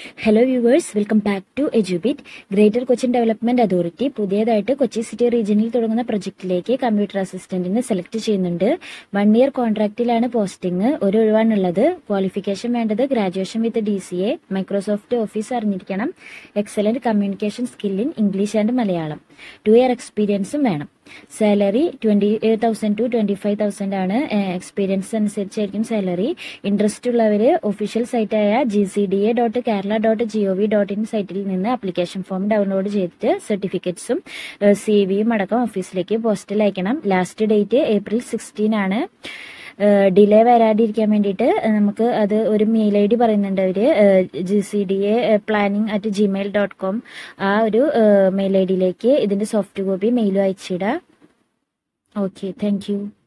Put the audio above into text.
hello viewers welcome back to Edubit greater Cochin development authority പുതിയതായിട്ട് Kochi city റീജിയനിൽ തുടങ്ങുന്ന പ്രൊജക്ടിലേക്ക് കമ്പ്യൂട്ടർ അസിസ്റ്റന്റിനെ സെലക്ട് ചെയ്യുന്നുണ്ട് വൺ ഇയർ കോൺട്രാക്റ്റിലാണ് പോസ്റ്റിംഗ് ഒരു ഒഴിവാണുള്ളത് ക്വാളിഫിക്കേഷൻ വേണ്ടത് graduation with D C A Microsoft office അറിഞ്ഞിരിക്കണം excellent communication skill in English and Malayalam two year എക്സ്പീരിയൻസും വേണം salary twenty thousand to twenty five thousand ആണ് എക്സ്പീരിയൻസ് അനുസരിച്ചായിരിക്കും സാലറി ഇൻട്രസ്റ്റ് ഉള്ളവര് ഒഫീഷ്യൽ സൈറ്റായ G C D A dot Kerala dot G O V dot in സൈറ്റിൽ നിന്ന് application form download ചെയ്തിട്ട് സർട്ടിഫിക്കറ്റ്സും C വിയും അടക്കം ഓഫീസിലേക്ക് പോസ്റ്റിൽ അയക്കണം ലാസ്റ്റ് ഡേറ്റ് ഏപ്രിൽ സിക്സ്റ്റീൻ ആണ് ഡിലേ വരാതിരിക്കാൻ വേണ്ടിയിട്ട് നമുക്ക് അത് ഒരു മെയിൽ ഐ ഡി പറയുന്നുണ്ട് അവര് G C D A planning at Gmail dot com ആ ഒരു മെയിൽ ഐ ഡിയിലേക്ക് ഇതിന്റെ സോഫ്റ്റ് കോപ്പി മെയിലും അയച്ചിടാം ഓക്കെ താങ്ക് യു